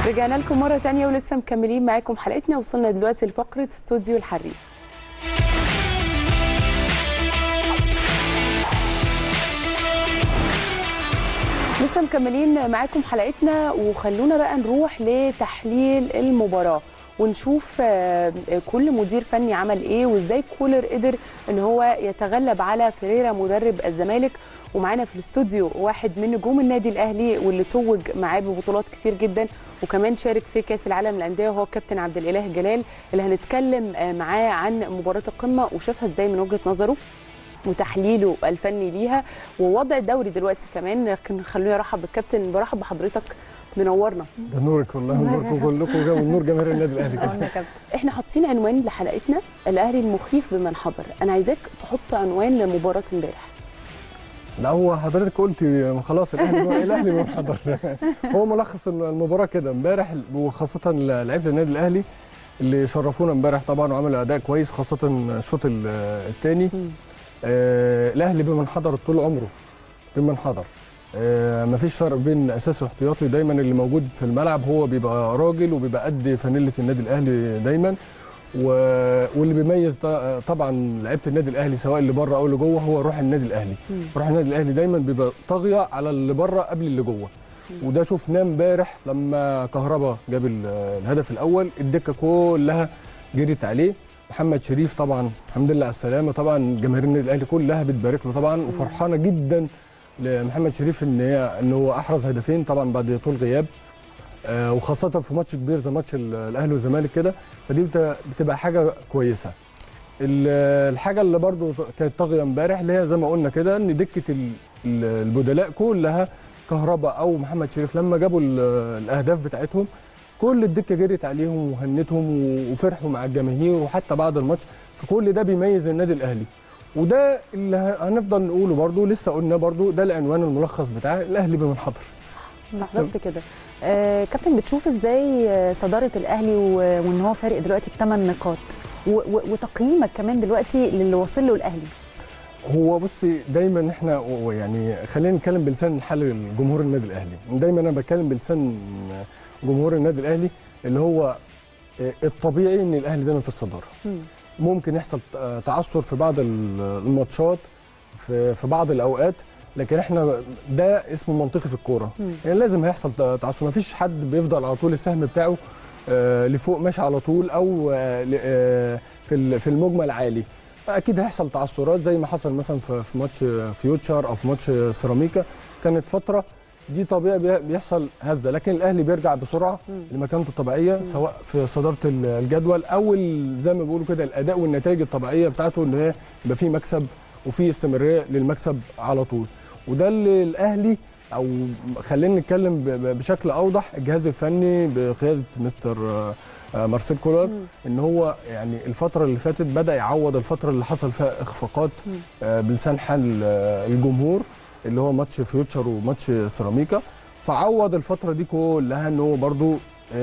رجعنا لكم مرة تانية ولسه مكملين معاكم حلقتنا وصلنا دلوقتي لفقرة استوديو الحريق لسه مكملين معاكم حلقتنا وخلونا بقى نروح لتحليل المباراة ونشوف آه، كل مدير فني عمل ايه وازاي كولر قدر ان هو يتغلب على فيريرا مدرب الزمالك ومعانا في الاستوديو واحد من نجوم النادي الاهلي واللي توج معاه ببطولات كتير جدا وكمان شارك في كاس العالم للانديه وهو كابتن عبد الاله جلال اللي هنتكلم آه، معاه عن مباراه القمه وشافها ازاي من وجهه نظره وتحليله الفني ليها ووضع الدوري دلوقتي كمان لكن خلوني ارحب بالكابتن برحب بحضرتك منورنا ده نورك والله نوركم كلكم ونور جماهير النادي الاهلي كده احنا حاطين عنوان لحلقتنا الاهلي المخيف بمن حضر انا عايزاك تحط عنوان لمباراه امبارح لا هو حضرتك قلت خلاص الاهلي الاهلي منحدر هو ملخص المباراه كده امبارح وخاصه لعيبه النادي الاهلي اللي شرفونا امبارح طبعا وعملوا اداء كويس خاصه الشوط الثاني آه الاهلي بمنحدر طول عمره بمنحدر آه مفيش فرق بين اساسي واحتياطي دايما اللي موجود في الملعب هو بيبقى راجل وبيبقى قد فانيله النادي الاهلي دايما و... واللي بيميز ط- طبعا لعيبه النادي الاهلي سواء اللي بره او اللي جوه هو روح النادي الاهلي روح النادي الاهلي دايما بيبقى طاغيه على اللي بره قبل اللي جوه وده شفناه امبارح لما كهربا جاب ال- الهدف الاول الدكه كلها جريت عليه محمد شريف طبعا الحمد لله على السلامه طبعا جماهير النادي الاهلي كلها بتبارك له طبعا وفرحانه جدا لمحمد شريف ان هي ان هو احرز هدفين طبعا بعد طول غياب آه، وخاصه في ماتش كبير زي ماتش ال- الاهلي والزمالك كده فدي بت- بتبقى حاجه كويسه ال- الحاجه اللي برضو كانت طاغيه امبارح اللي هي زي ما قلنا كده ان دكه ال- ال- البدلاء كلها كهرباء او محمد شريف لما جابوا ال- الاهداف بتاعتهم كل الدكه جريت عليهم وهنتهم و- وفرحوا مع الجماهير وحتى بعد الماتش فكل ده بيميز النادي الاهلي وده اللي ه- هنفضل نقوله برضو لسه قلنا برضو ده العنوان الملخص بتاع الاهلي بمنحدر بالظبط كده آه كابتن بتشوف ازاي آه، صداره الاهلي و- وان هو فارق دلوقتي بثمان نقاط و- و- وتقييمك كمان دلوقتي للي واصل له الاهلي هو بصي دايما احنا و- يعني خلينا نتكلم بلسان حل الجمهور النادي الاهلي دايما انا بتكلم بلسان جمهور النادي الاهلي اللي هو الطبيعي ان الاهلي دايما في الصداره ممكن يحصل تعثر في بعض ال- الماتشات في في بعض الاوقات لكن احنا ده اسمه منطقي في الكوره يعني لازم هيحصل تعثر ما فيش حد بيفضل على طول السهم بتاعه آه، لفوق ماشي على طول او آه، ل- آه، في ال- في المجمل عالي اكيد هيحصل تعثرات زي ما حصل مثلا في في ماتش فيوتشر او في ماتش سيراميكا كانت فتره دي طبيعي بي- بيحصل هزه لكن الاهلي بيرجع بسرعه لمكانته الطبيعيه سواء في صداره ال- الجدول او ال- زي ما بيقولوا كده الاداء والنتائج الطبيعيه بتاعته ان هي يبقى فيه مكسب وفيه استمراريه للمكسب على طول وده اللي الاهلي او خلينا نتكلم ب- ب- بشكل اوضح الجهاز الفني بقياده مستر آه، آه، مارسيل كولر ان هو يعني الفتره اللي فاتت بدا يعوض الفتره اللي حصل فيها اخفاقات آه، بلسان حال آه، الجمهور اللي هو ماتش فيوتشر وماتش سيراميكا فعوض الفتره دي كلها ان هو برضو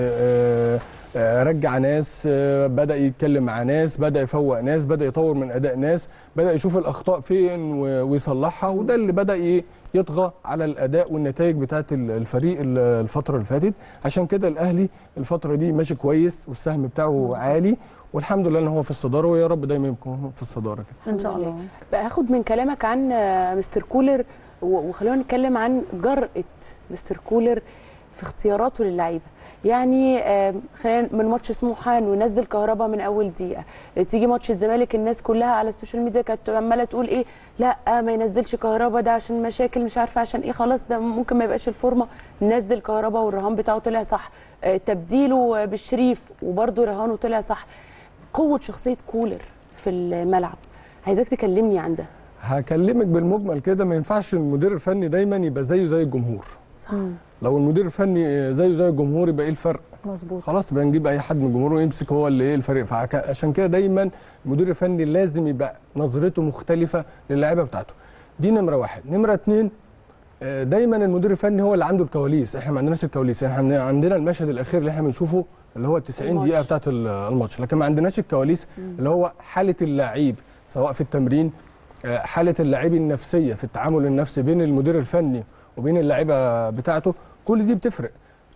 آه، آه، آه، رجع ناس آه، بدا يتكلم مع ناس بدا يفوق ناس بدا يطور من اداء ناس بدا يشوف الاخطاء فين و- ويصلحها وده اللي بدا ي- يطغى على الاداء والنتائج بتاعه ال- الفريق ال- الفتره اللي فاتت عشان كده الاهلي الفتره دي ماشي كويس والسهم بتاعه عالي والحمد لله ان هو في الصداره ويا رب دايما يكون في الصداره كده ان شاء الحمد الله لله. بقى هاخد من كلامك عن آه، مستر كولر و- وخلونا نتكلم عن جرأة مستر كولر في اختياراته للعيبه يعني آه، خلينا من ماتش سموحه انه ينزل كهربا من اول دقيقه تيجي ماتش الزمالك الناس كلها على السوشيال ميديا كانت عماله تقول ايه لا ما ينزلش كهربا ده عشان مشاكل مش عارفه عشان ايه خلاص ده ممكن ما يبقاش الفورمه نزل كهربا والرهان بتاعه طلع صح آه، تبديله بالشريف وبرده رهانه طلع صح قوه شخصيه كولر في الملعب عايزاك تكلمني عن ده هكلمك بالمجمل كده ما ينفعش المدير الفني دايما يبقى زيه زي الجمهور صح لو المدير الفني زيه زي الجمهور يبقى ايه الفرق مظبوط خلاص بقى نجيب اي حد من الجمهور ويمسك هو اللي ايه الفريق فعشان كده دايما المدير الفني لازم يبقى نظرته مختلفه للاعيبه بتاعته دي نمره واحد نمره اتنين آه، دايما المدير الفني هو اللي عنده الكواليس احنا ما عندناش الكواليس احنا عندنا المشهد الاخير اللي احنا بنشوفه اللي هو ال 90 الماتش. دقيقه بتاعت ال- الماتش لكن ما عندناش الكواليس اللي هو حاله اللعيب سواء في التمرين آه، حاله اللعيب النفسيه في التعامل النفسي بين المدير الفني وبين اللعيبه بتاعته كل دي بتفرق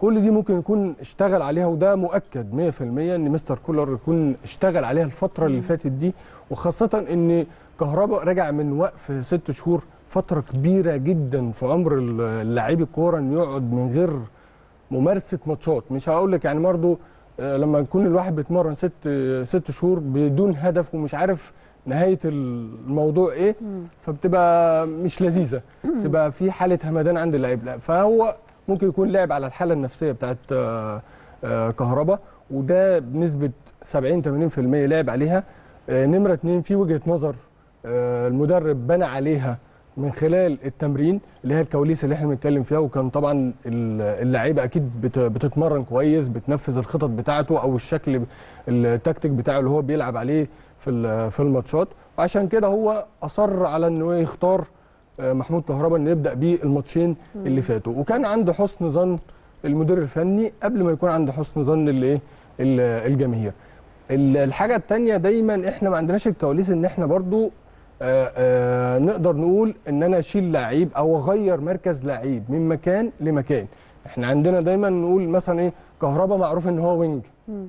كل دي ممكن يكون اشتغل عليها وده مؤكد 100% ان مستر كولر يكون اشتغل عليها الفتره اللي فاتت دي وخاصه ان كهربا رجع من وقف ست شهور فتره كبيره جدا في عمر اللاعب الكوره انه يقعد من غير ممارسه ماتشات مش هقول لك يعني برضه آه، لما يكون الواحد بيتمرن ست آه، ست شهور بدون هدف ومش عارف نهايه الموضوع ايه فبتبقى مش لذيذه بتبقى في حاله همدان عند اللاعب لا فهو ممكن يكون لعب على الحاله النفسيه بتاعت آه، آه، كهربا وده بنسبه 70 80% لعب عليها آه، نمره اتنين في وجهه نظر آه، المدرب بنى عليها من خلال التمرين اللي هي الكواليس اللي احنا بنتكلم فيها وكان طبعا ال- اللعيبه اكيد بت- بتتمرن كويس بتنفذ الخطط بتاعته او الشكل التكتيك بتاعه اللي هو بيلعب عليه في ال- في الماتشات وعشان كده هو اصر على انه يختار آه، محمود كهربا انه يبدا بيه الماتشين اللي فاتوا وكان عنده حسن ظن المدير الفني قبل ما يكون عنده حسن ظن الايه ال- الجماهير ال- الحاجه الثانيه دايما احنا ما عندناش الكواليس ان احنا برضو آه، آه، نقدر نقول ان انا اشيل لعيب او اغير مركز لعيب من مكان لمكان احنا عندنا دايما نقول مثلا ايه كهربا معروف ان هو وينج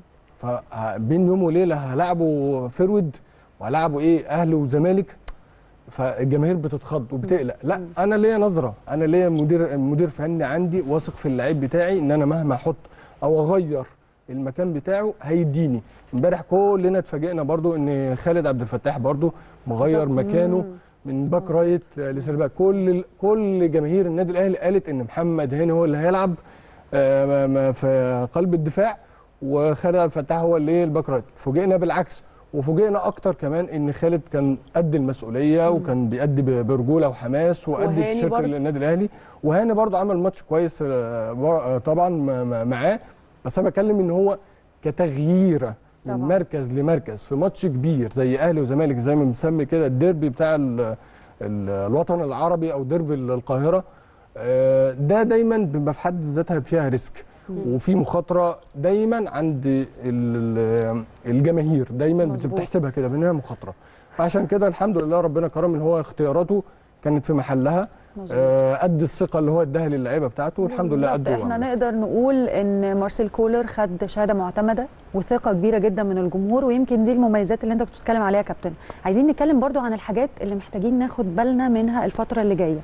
فبين يوم وليله هلاعبه فيرود وهلاعبه ايه اهلي وزمالك فالجماهير بتتخض وبتقلق لا انا ليا نظره انا ليا مدير مدير فني عندي واثق في اللعيب بتاعي ان انا مهما احط او اغير المكان بتاعه هيديني امبارح كلنا اتفاجئنا برضو ان خالد عبد الفتاح برضو مغير بالظبط. مكانه من باك رايت لسيرباك كل كل جماهير النادي الاهلي قالت ان محمد هاني هو اللي هيلعب آه، ما- ما في قلب الدفاع وخالد عبد الفتاح هو اللي إيه الباك رايت فوجئنا بالعكس وفوجئنا اكتر كمان ان خالد كان قد المسؤوليه وكان بيأدي ب- برجوله وحماس وقد وهاني التيشيرت برضه. للنادي الاهلي وهاني برضه عمل ماتش كويس آه، بر- آه، طبعا م- م- معاه بس انا بتكلم ان هو كتغييره من طبعاً. مركز لمركز في ماتش كبير زي اهلي وزمالك زي ما بنسمي كده الديربي بتاع ال ال الوطن العربي او ديربي القاهره آه، ده دايما بيبقى في حد ذاتها فيها ريسك وفي مخاطره دايما عند ال- ال- الجماهير دايما مظبوط. بتحسبها كده بان هي مخاطره فعشان كده الحمد لله ربنا كرم ان هو اختياراته كانت في محلها مظبوط. آه، قد الثقه اللي هو اداها للعيبه بتاعته والحمد لله بالظبط. قدوا احنا وعملوا. نقدر نقول ان مارسيل كولر خد شهاده معتمده وثقه كبيره جدا من الجمهور ويمكن دي المميزات اللي انت كنت بتتكلم عليها يا كابتن عايزين نتكلم برضو عن الحاجات اللي محتاجين ناخد بالنا منها الفتره اللي جايه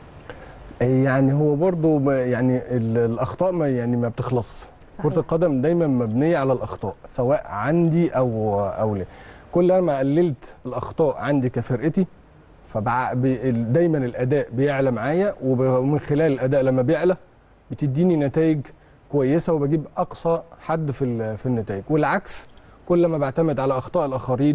يعني هو برضو ب- يعني ال- الاخطاء ما يعني ما بتخلص صحيح. كره القدم دايما مبنيه على الاخطاء سواء عندي او او لا كل ما قللت الاخطاء عندي كفرقتي فبع... ب- دايما الاداء بيعلى معايا وب- ومن خلال الاداء لما بيعلى بتديني نتائج كويسه وبجيب اقصى حد في ال- في النتائج والعكس كل ما بعتمد على اخطاء الاخرين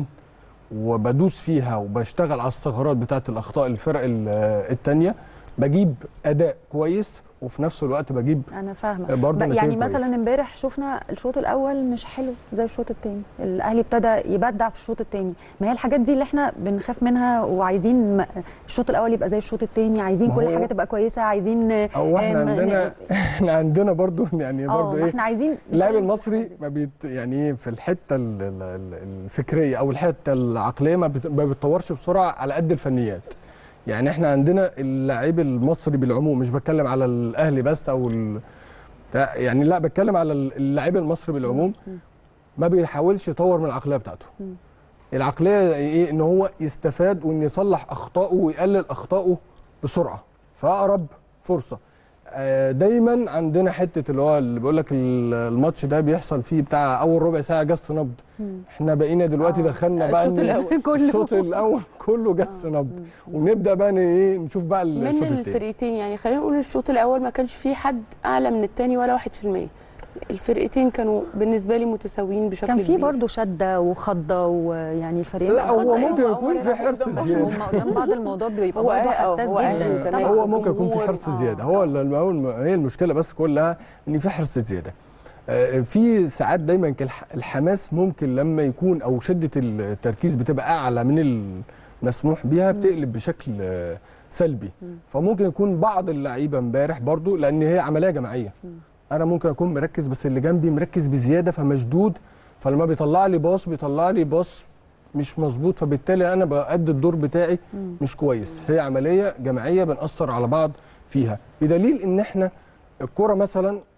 وبدوس فيها وبشتغل على الثغرات بتاعت الاخطاء الفرق ال- التانيه بجيب اداء كويس وفي نفس الوقت بجيب انا فاهمه برضه ب- نتائج يعني كويسة. مثلا امبارح شفنا الشوط الاول مش حلو زي الشوط الثاني الاهلي ابتدى يبدع في الشوط الثاني ما هي الحاجات دي اللي احنا بنخاف منها وعايزين م- الشوط الاول يبقى زي الشوط الثاني عايزين ما كل هو- حاجه تبقى كويسه عايزين او احنا آم، عندنا احنا عندنا برضو يعني اه برضو ما ايه احنا عايزين اللاعب المصري ما بيت يعني ايه في الحته ال- ال- ال- الفكريه او الحته العقليه ما بت- ما بيتطورش بسرعه على قد الفنيات يعني احنا عندنا اللاعب المصري بالعموم مش بتكلم على الاهلي بس او ال... بتاع- يعني لا بتكلم على اللاعب المصري بالعموم ما بيحاولش يطور من العقليه بتاعته العقليه ايه ان هو يستفاد وان يصلح اخطائه ويقلل اخطائه بسرعه في اقرب فرصه آه، دايما عندنا حته اللي هو اللي بيقول لك ال- الماتش ده بيحصل فيه بتاع اول ربع ساعه جس نبض احنا بقينا دلوقتي آه، دخلنا بقى الشوط إن الأول كله. الشوط الاول كله جس نبض ونبدا بقى ن- ايه نشوف بقى من الشوط الثاني الفرقتين يعني خلينا نقول الشوط الاول ما كانش فيه حد اعلى من الثاني ولا 1% الفرقتين كانوا بالنسبه لي متساويين بشكل كان في كبير. برضو شده وخضه ويعني الفريقين لا هو خد- ممكن هو يكون أول في واحد حرص قدام زياده هم قدام بعض الموضوع بيبقى هو برضه آه، حساس هو أهلي جدا وزمالك. طبعاً. هو ممكن يكون في الجمهور، حرص آه، زياده هو ال- هو الم- هي المشكله بس كلها ان في حرص زياده آه، في ساعات دايما كالح- الحماس ممكن لما يكون او شده التركيز بتبقى اعلى من المسموح بيها بتقلب بشكل آه، سلبي فممكن يكون بعض اللعيبه امبارح برضو لان هي عمليه جماعيه انا ممكن اكون مركز بس اللي جنبي مركز بزياده فمشدود فلما بيطلع لي باص بيطلع لي باص مش مظبوط فبالتالي انا بأدي الدور بتاعي مش كويس هي عمليه جماعيه بنأثر على بعض فيها بدليل ان احنا الكرة مثلا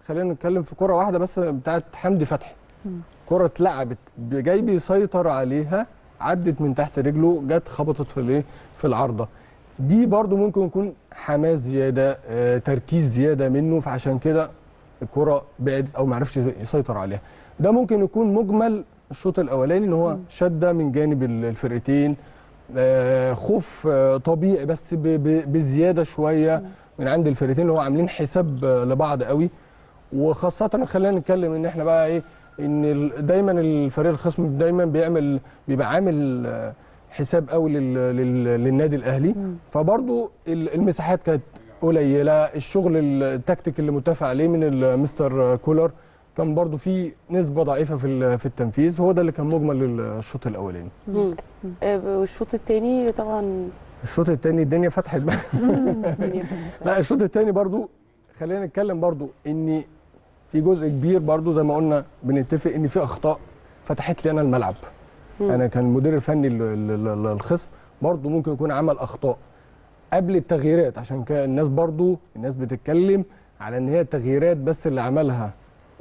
خلينا نتكلم في كره واحده بس بتاعت حمدي فتحي كره اتلعبت جاي بيسيطر عليها عدت من تحت رجله جت خبطت في الايه في العارضه دي برضو ممكن يكون حماس زياده آه، تركيز زياده منه فعشان كده الكره بعدت او ما عرفش يسيطر عليها ده ممكن يكون مجمل الشوط الاولاني ان هو شده من جانب ال- الفرقتين آه، خوف آه، طبيعي بس ب- ب- بزياده شويه من عند الفرقتين اللي هو عاملين حساب آه، لبعض قوي وخاصه خلينا نتكلم ان احنا بقى ايه ان ال- دايما الفريق الخصم دايما بيعمل بيبقى عامل آه، حساب قوي لل- لل- للنادي الاهلي فبرضو ال- المساحات كانت قليله الشغل التكتيك اللي متفق عليه من المستر كولر كان برضو في نسبه ضعيفه في ال- في التنفيذ هو ده اللي كان مجمل الشوط الاولاني مم. آه، والشوط الثاني طبعا الشوط الثاني الدنيا فتحت بقى الدنيا لا الشوط الثاني برضو خلينا نتكلم برضو ان في جزء كبير برضو زي ما قلنا بنتفق ان في اخطاء فتحت لي انا الملعب مم. انا كان المدير الفني لل- لل- للخصم برضو ممكن يكون عمل اخطاء قبل التغييرات عشان كده الناس برضو الناس بتتكلم على ان هي التغييرات بس اللي عملها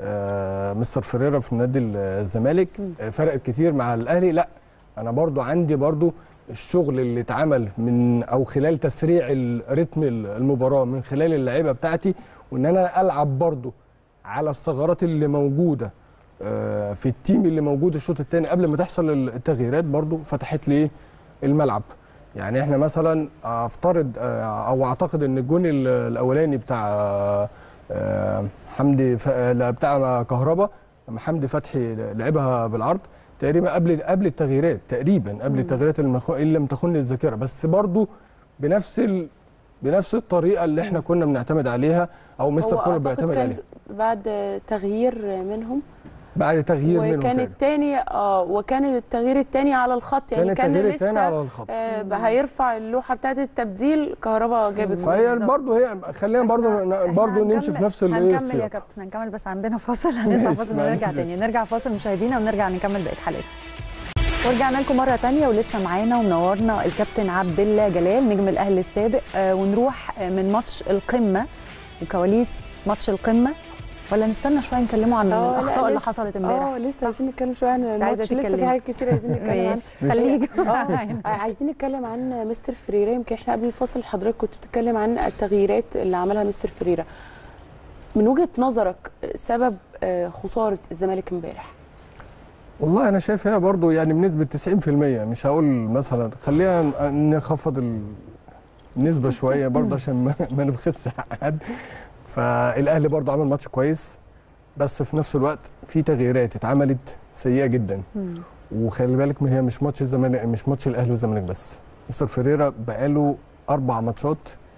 آه مستر فريرا في نادي الزمالك آه فرقت كتير مع الاهلي لا انا برضو عندي برضو الشغل اللي اتعمل من او خلال تسريع ال- رتم ال- المباراه من خلال اللعيبه بتاعتي وان انا العب برضو على الثغرات اللي موجوده آه، في التيم اللي موجود الشوط الثاني قبل ما تحصل التغييرات برضو فتحت لي الملعب يعني احنا مثلا افترض آه، او اعتقد ان الجون ال- الاولاني بتاع آه، آه، حمدي ف... لا، بتاع كهربا لما حمدي فتحي لعبها بالعرض تقريبا قبل قبل التغييرات تقريبا قبل التغييرات اللي مخ- اللي لم تخني الذاكره بس برضو بنفس ال... بنفس الطريقه اللي احنا كنا بنعتمد عليها او مستر هو كولر أعتقد بيعتمد كان عليها بعد تغيير منهم بعد تغيير منهم وكان تاني. الثاني اه وكان التغيير الثاني على الخط يعني كان كان التغيير لسه الثاني على الخط آه هيرفع اللوحه بتاعه التبديل كهربا جاب الجول فهي بالظبط. برضه هي خلينا برضه إحنا برضه هنكمل- نمشي في نفس الايه هنكمل يا السياق كابتن هنكمل بس عندنا فاصل هنطلع ماشي، فاصل ونرجع معلش. تاني نرجع فاصل مشاهدينا ونرجع نكمل بقيه حلقتنا ورجعنا لكم مره تانية ولسه معانا ومنورنا الكابتن عبد الله جلال نجم الاهلي السابق آه، ونروح آه، من ماتش القمه وكواليس ماتش القمه ولا نستنى شويه نكلموا عن آه، لا، الاخطاء اللي لسه- حصلت امبارح اه لسه عايزين نتكلم شويه عن عايزة الماتش لسه في تتكلمي. حاجات كتير عايزين نتكلم عنها ماشي خليك اه عايزين نتكلم عن مستر فريرا يمكن احنا قبل الفصل حضرتك كنت بتتكلم عن التغييرات اللي عملها مستر فريرا من وجهه نظرك سبب آه، خساره الزمالك امبارح والله انا شايف هنا برضه يعني بنسبه 90% مش هقول مثلا خلينا ن- نخفض ال- النسبه شويه برضه عشان ما, ما نبخسش حق حد فالاهلي برضه عمل ماتش كويس بس في نفس الوقت في تغييرات اتعملت سيئه جدا وخلي بالك ما هي مش ماتش الزمالك مش ماتش الاهلي والزمالك بس مستر فيريرا بقاله اربع ماتشات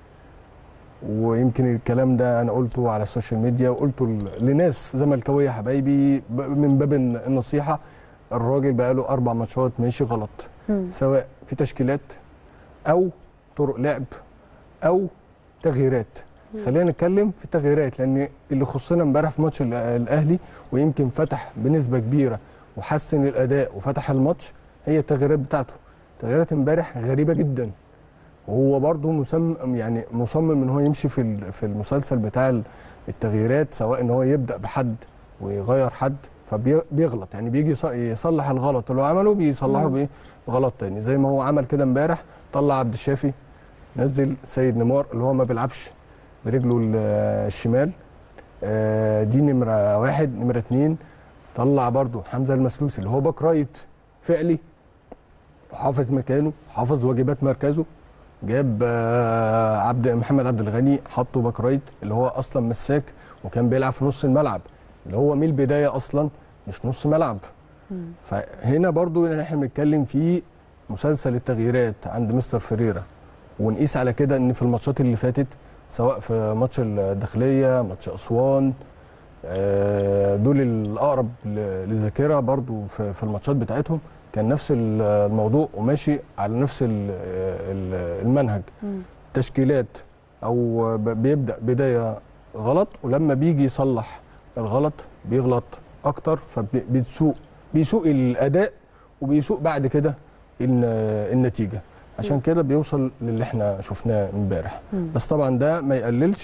ويمكن الكلام ده انا قلته على السوشيال ميديا وقلته ل- لناس زملكاويه حبايبي ب- من باب الن- النصيحه الراجل بقاله اربع ماتشات ماشي غلط مم. سواء في تشكيلات او طرق لعب او تغييرات خلينا نتكلم في التغييرات لان اللي خصنا امبارح في ماتش ال- الاهلي ويمكن فتح بنسبه كبيره وحسن الاداء وفتح الماتش هي التغييرات بتاعته تغييرات امبارح غريبه جدا وهو برضه مصمم يعني مصمم ان هو يمشي في ال- في المسلسل بتاع ال- التغييرات سواء ان هو يبدا بحد ويغير حد فبيغلط يعني بيجي يص- يصلح الغلط اللي هو عمله بيصلحه بايه بغلط تاني زي ما هو عمل كده امبارح طلع عبد الشافي نزل سيد نيمار اللي هو ما بيلعبش برجله ال- الشمال آه، دي نمره واحد نمره اتنين طلع برضو حمزه المسلوسي اللي هو باك رايت فعلي وحافظ مكانه حافظ واجبات مركزه جاب آه، عبد محمد عبد الغني حطه باك رايت اللي هو اصلا مساك وكان بيلعب في نص الملعب اللي هو من البدايه اصلا مش نص ملعب فهنا برضو اللي احنا بنتكلم في مسلسل التغييرات عند مستر فريرا ونقيس على كده ان في الماتشات اللي فاتت سواء في ماتش الداخليه ماتش اسوان آه، دول الاقرب ل- للذاكره برضو في في الماتشات بتاعتهم كان نفس ال- الموضوع وماشي على نفس ال- ال- المنهج تشكيلات او ب- بيبدا بدايه غلط ولما بيجي يصلح الغلط بيغلط اكتر فبيسوق بيسوق الاداء وبيسوق بعد كده الن- النتيجه عشان كده بيوصل للي احنا شفناه امبارح مم. بس طبعا ده ما يقللش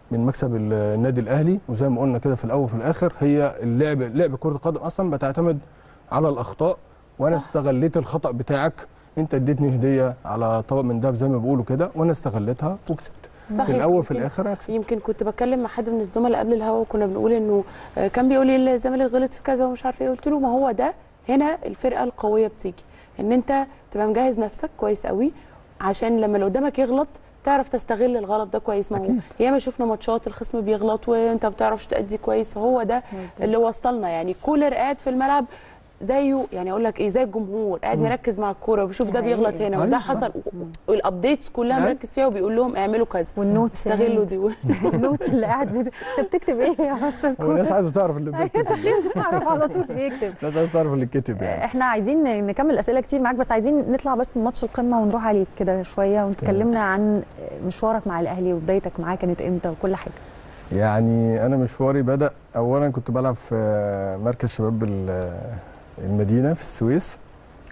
من مكسب ال- النادي الاهلي وزي ما قلنا كده في الاول وفي الاخر هي اللعب لعب كره القدم اصلا بتعتمد على الاخطاء وانا صح. استغليت الخطا بتاعك انت اديتني هديه على طبق من دهب زي ما بيقولوا كده وانا استغلتها وكسبت صح في الاول في يمكن- الاخر هكسب يمكن كنت بتكلم مع حد من الزملاء قبل الهوا وكنا بنقول انه آه، كان بيقول لي الزمالك غلط في كذا ومش عارف ايه قلت له ما هو ده هنا الفرقه القويه بتيجي ان انت تبقى مجهز نفسك كويس قوي عشان لما اللي قدامك يغلط تعرف تستغل الغلط ده كويس ما هو أكيد. ياما شفنا ماتشات الخصم بيغلط وانت ما بتعرفش تأدي كويس فهو ده اللي وصلنا يعني كولر قاعد في الملعب زيه يعني اقول لك ايه زي الجمهور قاعد مم. مركز مع الكوره وبيشوف ده حقيقي. بيغلط هنا أيوة وده صح. حصل والابديتس كلها أيوة. مركز فيها وبيقول لهم اعملوا كذا والنوتس استغلوا دي النوتس اللي قاعد بت- انت بتكتب ايه يا استاذ هو الناس كوره؟ عايزه تعرف اللي بيكتب لازم اعرف على طول بيكتب الناس عايزه تعرف اللي كتب يعني احنا عايزين نكمل اسئله كتير معاك بس عايزين نطلع بس من ماتش القمه ونروح عليك كده شويه وتكلمنا عن مشوارك مع الاهلي وبدايتك معاه كانت امتى وكل حاجه يعني انا مشواري بدا اولا كنت بلعب في مركز شباب ال- المدينه في السويس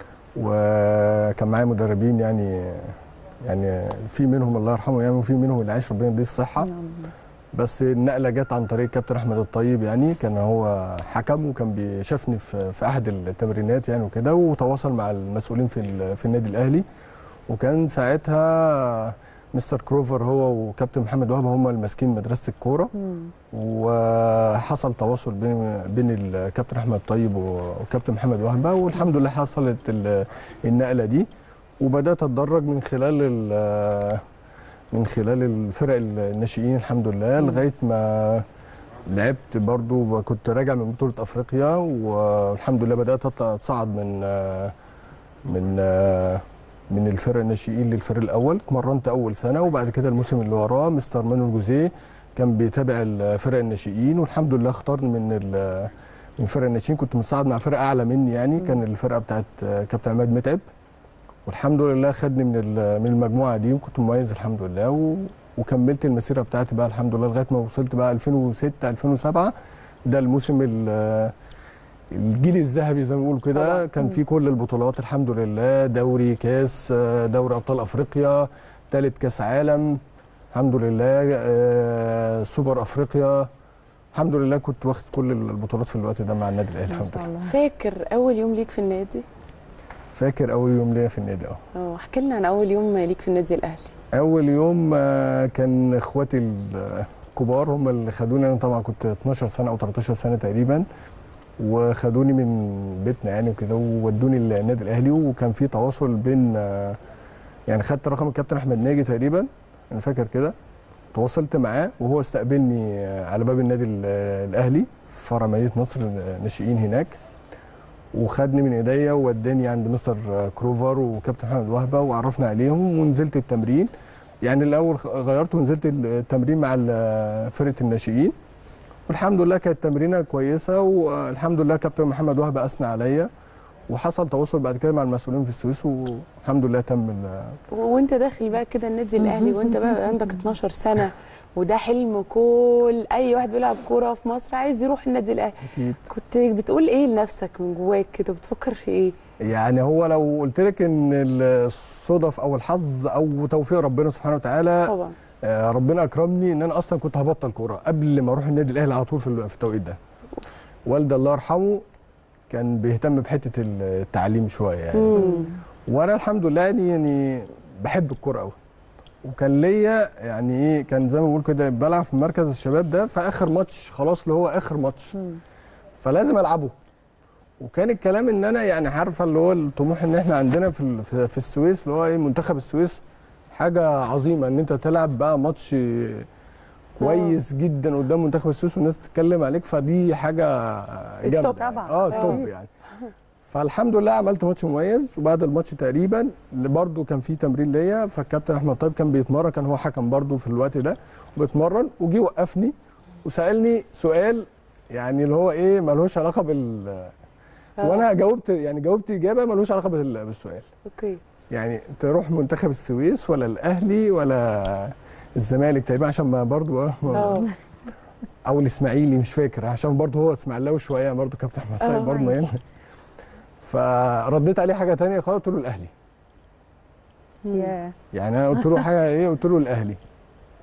وكان معايا مدربين يعني يعني في منهم الله يرحمه يعني وفي منهم اللي عايش ربنا يديه الصحه بس النقله جت عن طريق كابتن احمد الطيب يعني كان هو حكم وكان بيشافني في في احد التمرينات يعني وكده وتواصل مع المسؤولين في ال- في النادي الاهلي وكان ساعتها مستر كروفر هو وكابتن محمد وهبه هم اللي ماسكين مدرسه الكوره مم. وحصل تواصل بين بين الكابتن احمد طيب والكابتن محمد وهبه والحمد لله حصلت ال- النقله دي وبدات اتدرج من خلال ال- من خلال الفرق الناشئين الحمد لله لغايه ما لعبت برضو كنت راجع من بطوله افريقيا والحمد لله بدات اطلع اتصعد من من من الفرق الناشئين للفريق الاول اتمرنت اول سنه وبعد كده الموسم اللي وراه مستر مانويل جوزيه كان بيتابع الفرق الناشئين والحمد لله اختارني من ال- من فرق الناشئين كنت مصعد مع فرقه اعلى مني يعني كان الفرقه بتاعت كابتن عماد متعب والحمد لله خدني من ال- من المجموعه دي وكنت مميز الحمد لله و وكملت المسيره بتاعتي بقى الحمد لله لغايه ما وصلت بقى 2006 2007 ده الموسم ال- الجيل الذهبي زي ما بيقولوا طبعاً. كده كان فيه كل البطولات الحمد لله دوري كاس دوري ابطال افريقيا ثالث كاس عالم الحمد لله آه، سوبر افريقيا الحمد لله كنت واخد كل البطولات في الوقت ده مع النادي الاهلي ما الحمد شاء لله الله فاكر اول يوم ليك في النادي فاكر اول يوم ليا في النادي اه اه احكي لنا عن اول يوم ليك في النادي الاهلي اول يوم آه، كان اخواتي الكبار هم اللي خدوني انا طبعا كنت 12 سنه او 13 سنه تقريبا وخدوني من بيتنا يعني وكده وودوني النادي الاهلي وكان في تواصل بين آه، يعني خدت رقم الكابتن احمد ناجي تقريبا انا فاكر كده تواصلت معاه وهو استقبلني آه، على باب النادي ال- الاهلي في فرع مدينه نصر الناشئين هناك وخدني من ايديا ووداني عند مستر كروفر وكابتن محمد وهبه وعرفنا عليهم ونزلت التمرين يعني الاول غيرت ونزلت التمرين مع ال- فرقه الناشئين والحمد لله كانت تمرينه كويسه والحمد لله كابتن محمد وهبه اثنى عليا وحصل تواصل بعد كده مع المسؤولين في السويس والحمد لله تم ال- و- وانت داخل بقى كده النادي الاهلي وانت بقى عندك 12 سنه وده حلم كل اي واحد بيلعب كوره في مصر عايز يروح النادي الاهلي اكيد كنت بتقول ايه لنفسك من جواك كده بتفكر في ايه يعني هو لو قلت لك ان الصدف او الحظ او توفيق ربنا سبحانه وتعالى طبعا آه، ربنا اكرمني ان انا اصلا كنت هبطل كوره قبل ما اروح النادي الاهلي على طول في ال- في التوقيت ده والدي الله يرحمه كان بيهتم بحته التعليم شويه يعني مم. وانا الحمد لله يعني يعني بحب الكوره قوي وكان ليا يعني ايه كان زي ما بقول كده بلعب في مركز الشباب ده في اخر ماتش خلاص اللي هو اخر ماتش فلازم العبه وكان الكلام ان انا يعني عارفه اللي هو الطموح ان احنا عندنا في ال- في في السويس اللي هو ايه منتخب السويس حاجه عظيمه ان انت تلعب بقى ماتش كويس جدا قدام منتخب السويس والناس تتكلم عليك فدي حاجه جامده التوب يعني. طبعاً. اه آه. التوب يعني فالحمد لله عملت ماتش مميز وبعد الماتش تقريبا اللي برده كان في تمرين ليا فالكابتن احمد طيب كان بيتمرن كان هو حكم برده في الوقت ده وبيتمرن وجي وقفني وسالني سؤال يعني اللي هو ايه ملوش علاقه بال آه. وانا جاوبت يعني جاوبت اجابه ملوش علاقه بال- بالسؤال اوكي يعني تروح منتخب السويس ولا الاهلي ولا الزمالك تقريبا عشان ما برضو اه او الاسماعيلي مش فاكر عشان برضو هو اسماعيلاوي شويه برضو كابتن احمد آه. طيب برضو ميال فرديت عليه حاجه تانية خالص قلت له الاهلي مم. يا يعني انا قلت له حاجه ايه قلت له الاهلي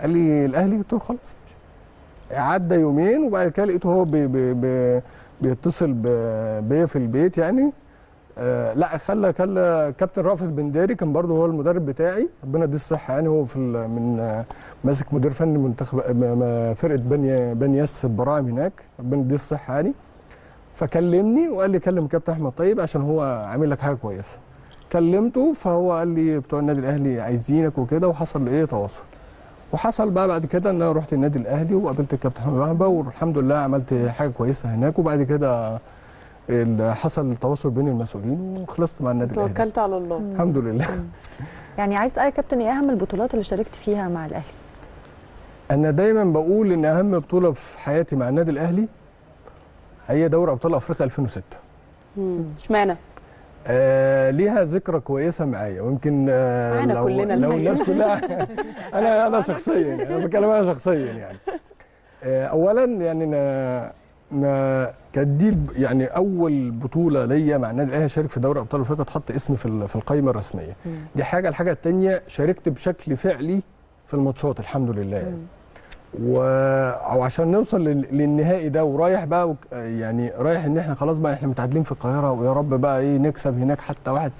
قال لي الاهلي قلت له خلاص ماشي. عدى يومين وبعد كده لقيته هو بي بي بي بيتصل ب- بيا في البيت يعني آه لا خلى خلى كابتن رافت بنداري كان برضه هو المدرب بتاعي ربنا يديه الصحه يعني هو في ال- من آه ماسك مدير فني منتخب م- م- فرقه بني بنياس البراعم هناك ربنا يديه الصحه يعني فكلمني وقال لي كلم كابتن احمد طيب عشان هو عامل لك حاجه كويسه كلمته فهو قال لي بتوع النادي الاهلي عايزينك وكده وحصل ايه تواصل وحصل بقى بعد كده ان انا رحت النادي الاهلي وقابلت الكابتن حمد وهبه والحمد لله عملت حاجه كويسه هناك وبعد كده ال- حصل التواصل بين المسؤولين وخلصت مع النادي الاهلي توكلت على الله الحمد لله يعني عايز اسالك يا كابتن ايه اهم البطولات اللي شاركت فيها مع الاهلي انا دايما بقول ان اهم بطوله في حياتي مع النادي الاهلي هي دوري ابطال افريقيا 2006 مم. اشمعنى آه ليها ذكرى كويسه معايا ويمكن آه معانا لو, كلنا لو الحقيقة. الناس كلها انا انا شخصيا يعني انا بتكلم انا شخصيا يعني آه اولا يعني انا ما كانت دي الب- يعني اول بطوله ليا مع النادي الاهلي اشارك في دوري ابطال افريقيا اتحط اسمي في ال- في القائمه الرسميه دي حاجه الحاجه الثانيه شاركت بشكل فعلي في الماتشات الحمد لله يعني. و... او عشان نوصل لل... للنهائي ده ورايح بقى وك... يعني رايح ان احنا خلاص بقى احنا متعادلين في القاهره ويا رب بقى ايه نكسب هناك حتى 1-0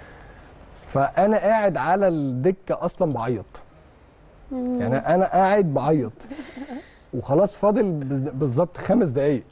فانا قاعد على الدكه اصلا بعيط يعني انا قاعد بعيط وخلاص فاضل بز- بالظبط خمس دقايق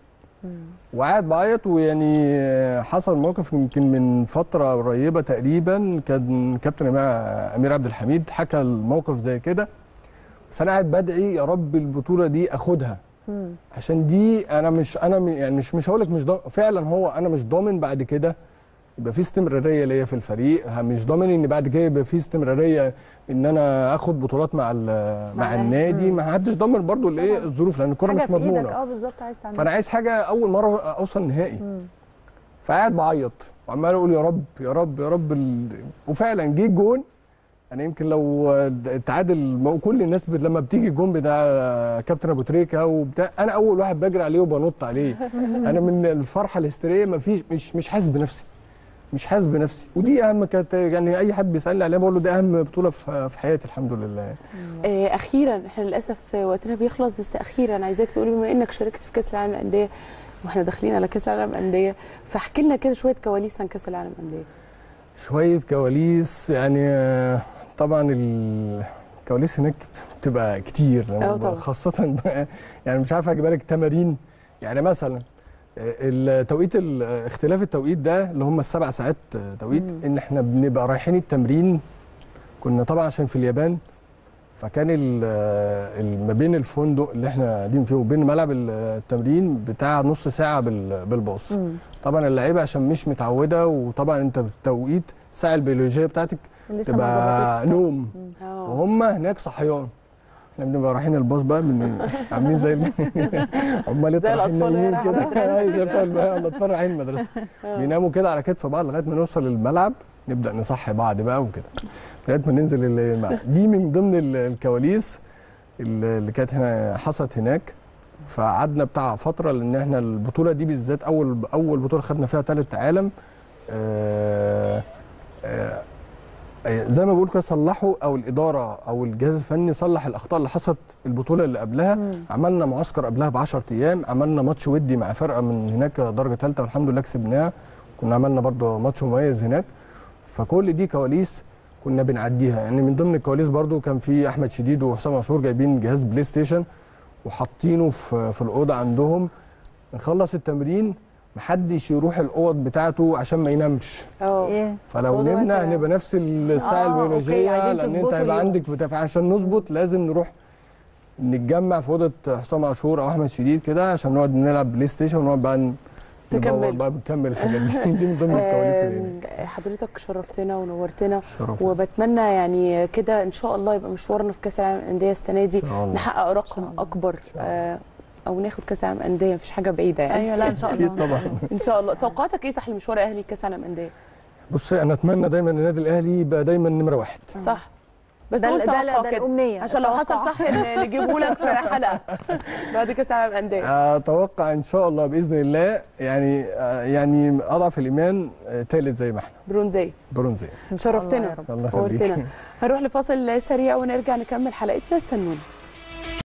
وقاعد بعيط ويعني حصل موقف يمكن من فتره قريبه تقريبا كان كابتن امير أمير عبد الحميد حكى الموقف زي كده بس انا قاعد بدعي يا رب البطوله دي اخدها عشان دي انا مش انا م- يعني مش مش هقول لك مش ضامن فعلا هو انا مش ضامن بعد كده يبقى في استمراريه ليا في الفريق ه- مش ضامن ان بعد كده يبقى في استمراريه ان انا اخد بطولات مع ال- مع الأهلي. النادي مم. ما حدش ضامن برضو الايه طبعاً. الظروف لان الكوره حاجه مش في ايدك مضمونه اه بالظبط عايز تعمل فانا عايز حاجه اول مره اوصل نهائي مم. فقاعد بعيط وعمال اقول يا رب يا رب يا رب ال... وفعلا جه الجون انا يمكن لو تعادل ما كل الناس ب... لما بتيجي الجون بتاع كابتن ابو تريكه وبتاع انا اول واحد بجري عليه وبنط عليه انا من الفرحه الهستيريه ما فيش مش مش حاسس بنفسي مش حاسس بنفسي ودي اهم كانت يعني اي حد بيسالني عليها بقول له دي اهم بطوله في في حياتي الحمد لله آه، اخيرا احنا للاسف وقتنا بيخلص بس اخيرا عايزاك تقولي بما انك شاركت في كاس العالم للانديه واحنا داخلين على كاس العالم للانديه فاحكي لنا كده شويه كواليس عن كاس العالم للانديه شويه كواليس يعني آه، طبعا الكواليس هناك بتبقى كتير آه طبعاً. خاصه بقى يعني مش عارف اجيب لك تمارين يعني مثلا آه، التوقيت ال- اختلاف التوقيت ده اللي هم السبع ساعات آه، توقيت مم. ان احنا بنبقى رايحين التمرين كنا طبعا عشان في اليابان فكان ال- آه، ال- ما بين الفندق اللي احنا قاعدين فيه وبين ملعب التمرين بتاع نص ساعه بال- بالباص مم. طبعا اللعيبه عشان مش متعوده وطبعا انت في التوقيت الساعه البيولوجيه بتاعتك لسه ما تبقى ظبطتش نوم اه وهم هناك صحيان احنا بنبقى رايحين الباص بقى من عاملين زي ال- عمال زي رايحين الأطفال وهي نايمين رايحة كده المدرسة. أيوة، زي بتوع الم- الاطفال رايحين المدرسه بيناموا كده على كتف بعض لغايه ما نوصل الملعب نبدا نصحي بعض بقى وكده لغايه ما ننزل الملعب دي من ضمن ال- الكواليس اللي اللي كانت هنا حصلت هناك فقعدنا بتاع فتره لان احنا البطوله دي بالذات اول اول بطوله خدنا فيها ثالث عالم آه، آه، آه، زي ما بقول كده صلحوا او الاداره او الجهاز الفني صلح الاخطاء اللي حصلت البطوله اللي قبلها مم. عملنا معسكر قبلها ب 10 ايام عملنا ماتش ودي مع فرقه من هناك درجه ثالثه والحمد لله كسبناها كنا عملنا برضه ماتش مميز هناك فكل دي كواليس كنا بنعديها يعني من ضمن الكواليس برضه كان في احمد شديد وحسام عاشور جايبين جهاز بلاي ستيشن وحاطينه في في الاوضه عندهم نخلص التمرين محدش يروح الاوض بتاعته عشان ما ينامش اه ايه فلو موضوع نمنا وقت- هنبقى نفس الساعه آه، أوكي، البيولوجيه عايزين لان انت تظبطوا هيبقى اليوم. عندك بتاع عشان نظبط لازم نروح نتجمع في اوضه حسام عاشور او احمد شديد كده عشان نقعد نلعب بلاي ستيشن ونقعد بقى ن- تكمل. ندور بقى بنكمل الحاجات دي دي من ضمن الكواليس اللي هناك. آم، حضرتك شرفتنا ونورتنا شرف وبتمنى يعني كده ان شاء الله يبقى مشوارنا في كاس العالم للانديه السنه دي ان شاء الله نحقق رقم الله. اكبر شاء الله. آه، او ناخد كاس العالم للانديه مفيش حاجه بعيده يعني ايوه لا ان شاء الله اكيد طبعا ان شاء الله توقعاتك ايه صح لمشوار اهلي كاس العالم للانديه بصي انا اتمنى دايما ان النادي الاهلي يبقى دايما نمره واحد صح بس ده قول ده, ده, توقع ده كده الامنيه عشان لو حصل التوقع. صح ن- نجيبه لك في حلقه بعد كاس العالم للانديه اتوقع ان شاء الله باذن الله يعني آه، يعني اضعف الايمان ثالث زي ما احنا برونزيه برونزيه إن شاء الله شرفتنا يا رب. الله يخليك نورتنا هنروح لفاصل سريع ونرجع نكمل حلقتنا استنونا